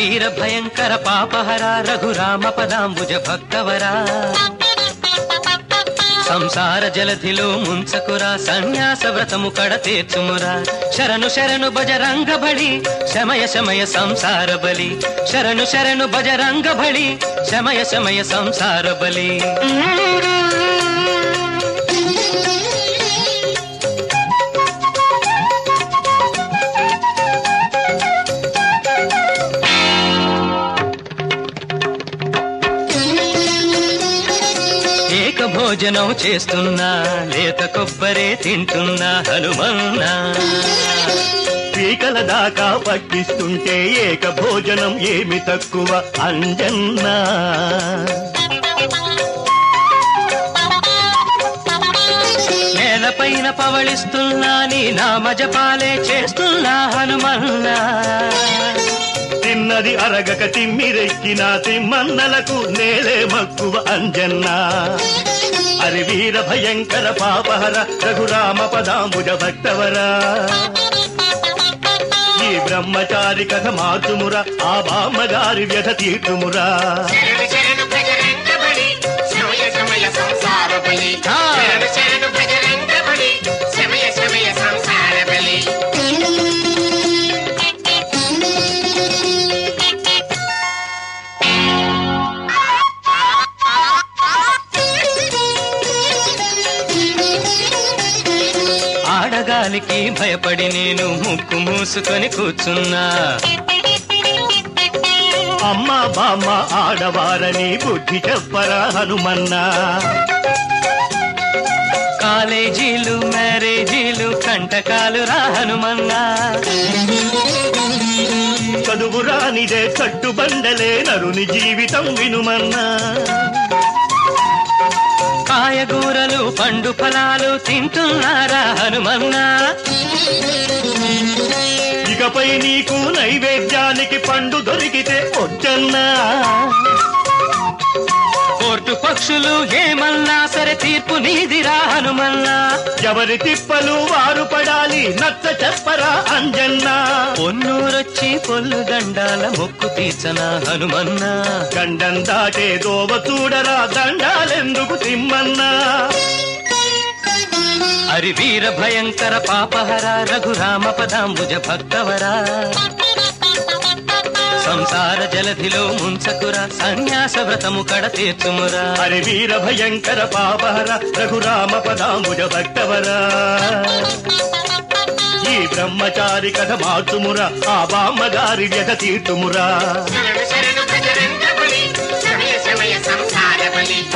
వీర భయంకర పాపహర రఘురామ పదాంబుజ భక్తవరా సంసార జలధిలో ముంచకురా సన్యాస వ్రతము కడ తీర్చుమురా శరణు శరణు బజరంగ బలి శమయ శమయ సంసార బలి శరణు శరణు బజరంగ బలి శమయ శమయ సంసార బలి ఏక భోజనం చేస్తున్నా లేత కొబ్బరే తింటున్నా హనుమన్నా పీకల దాకా పట్టిస్తుంటే ఏక భోజనం ఏమి తక్కువ అంజన్నా నేలపైన పవళిస్తున్నా నీ నామ జపాలే చేస్తున్నా హనుమన్నా తిన్నది అరగక తిమ్మిరెక్కిన తిమ్మన్నలకు నేలే మక్కువ అంజన్నా అరి వీర భయంకర పాపహర రఘురామ పదాంబుజ భక్తవరా ఈ బ్రహ్మచారి కథ మార్చుమురా ఆ బామ్మగారి వ్యధ తీర్చుమురా శరణు శరణు భజరంగ బలి సమయ సమయ సంసార బలి ఆ. శరణు శరణు భజరంగ బలి సమయ సమయ సంసార బలి ఆడగాలికి భయపడి నేను ముక్కు మూసుకొని కూర్చున్నా అమ్మ బామ్మ ఆడవారని బుద్ధి చెప్పరా హనుమన్నా కాలేజీలు మ్యారేజీలు కంటకాలు రా హనుమన్నా చదువు రానిదే కట్టుబండలే నరుని జీవితం వినుమన్నా కాయగూరలు పండు ఫలాలు తింటున్నారా హనుమన్నా ఇకపై నీకు నైవేద్యానికి పండు దొరికితే వచ్చన్నా కోర్టు పక్షులు ఏమన్నా సరే తీర్పు నీదిరా హనుమన్నా ఎవరి తిప్పలు వారు పడాలి నచ్చ చెప్పరా అంజన్నా పొన్నూరొచ్చి పొల్లు దండాల మొక్కు తీర్చన హనుమన్నా గండం దాటే దోవ చూడరా దండాలెందుకు తిమ్మన్నా హరి వీర భయంకర పాపహర రఘురామ పదాంబుజ భక్తవరా సంసార జలధిలో ముంచకురా సన్యాస వ్రతము కడ తీర్చుమురా హరి వీర భయంకర పాపహర రఘురామ పదాంబుజ భక్తవరా ఈ బ్రహ్మచారి కథ మార్చుమురా ఆ బామ్మగారి వ్యధ తీర్చుమురా శరణు శరణు భజరంగ బలి సమయ సమయ సంసార బలి